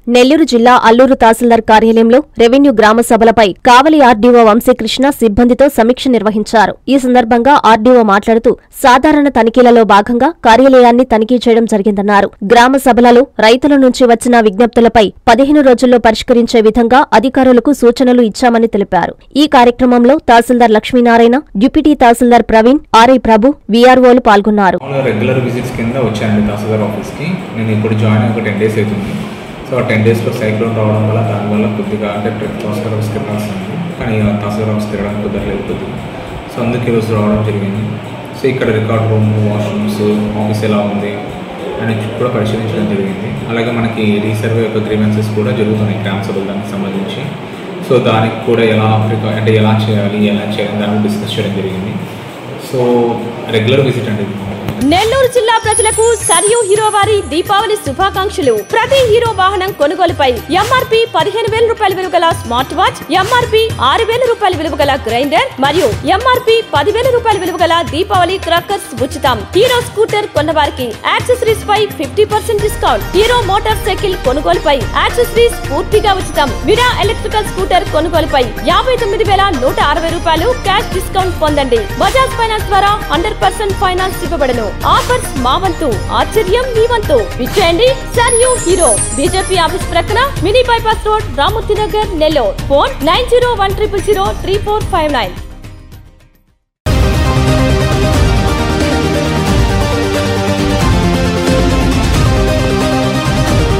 నెల్లూరు జిల్లా అల్లూరు తహసీల్దార్ కార్యాలయంలో రెవెన్యూ గ్రామ సభలపై కావలి ఆర్డీఓ వంశీకృష్ణ సిబ్బందితో సమీక్ష నిర్వహించారు ఈ సందర్భంగా ఆర్డీఓ మాట్లాడుతూ సాధారణ తనిఖీలలో భాగంగా కార్యాలయాన్ని తనిఖీ చేయడం జరిగిందన్నారు గ్రామ సభలలో రైతుల నుంచి వచ్చిన విజ్ఞప్తులపై పదిహేను రోజుల్లో పరిష్కరించే విధంగా అధికారులకు సూచనలు ఇచ్చామని తెలిపారు ఈ కార్యక్రమంలో తహసీల్దార్ లక్ష్మీనారాయణ డిప్యూటీ తహసీల్దార్ ప్రవీణ్ ఆర్ఐ ప్రభు వీఆర్ఓలు పాల్గొన్నారు మామూలుగా రెగ్యులర్ విజిట్స్ కింద వచ్చానండి తహసీల్దార్ ఆఫీస్కి నేను ఇప్పుడు జాయిన్ అయ్యి ఒక టెన్ డేస్ అవుతుంది సో ఆ టెన్ డేస్లో సైక్లోన్ రావడం వల్ల దానివల్ల కొద్దిగా అంటే ట్రిప్ తహసీల్దార్ ఆఫీస్కి వెళ్ళాల్సింది కానీ ఆ తహసీల్దార్ ఆఫీస్కి వెళ్ళడానికి కుదరలేదు కొద్దిగా సో అందుకే ఈరోజు రావడం జరిగింది సో ఇక్కడ రికార్డ్ రూమ్ వాష్రూమ్స్ ఆఫీస్ ఎలా ఉంది అని కూడా పరిశీలించడం జరిగింది అలాగే మనకి రీసర్వే యొక్క గ్రీవెన్సెస్ కూడా జరుగుతున్నాయి గ్రామ సభలు దానికి సంబంధించి సో దానికి కూడా ఎలా ప్రికా- అంటే ఎలా చేయాలి ఎలా చేయాలి దాన్ని డిస్కస్ చేయడం జరిగింది సో రెగ్యులర్ విజిట్ అండి ఇది నెల్లూరు జిల్లా ప్రజలకు సరియు హీరో వారి దీపావళి శుభాకాంక్షలు ప్రతి హీరో వాహనం కొనుగోలుపై ఎంఆర్పి పదిహేను వేల రూపాయల విలువ గల స్మార్ట్ వాచ్ ఎంఆర్పి ఆరు వేల రూపాయల విలువ గల గ్రైండర్ మరియు ఎంఆర్పి పదివేల రూపాయల విలువ గల దీపావళి క్రాకర్స్ ఉచితం హీరో స్కూటర్ కొన్న వారికి యాక్సెసరీస్ పై fifty percent discount Hero motorcycle కొనుగోలుపై యాక్సెసరీస్ పూర్తిగా ఉచితం విరా ఎలక్ట్రికల్ స్కూటర్ కొనుగోలుపై యాభై తొమ్మిది వేల నూట అరవై రూపాయలు క్యాష్ డిస్కౌంట్ పొందండి బజాజ్ ఫైనాన్స్ ద్వారా హండ్రెడ్ పర్సెంట్ ఫైనాన్స్ ఇవ్వబడను ఆఫర్స్ మా వంతు ఆశ్చర్యం మీ వంతు విచ్చేయండి సర్ యూ హీరో బీజేపీ ఆఫీస్ ప్రక్కన mini bypass road Ramurthy Nagar Nellore phone nine zero one triple zero three four five nine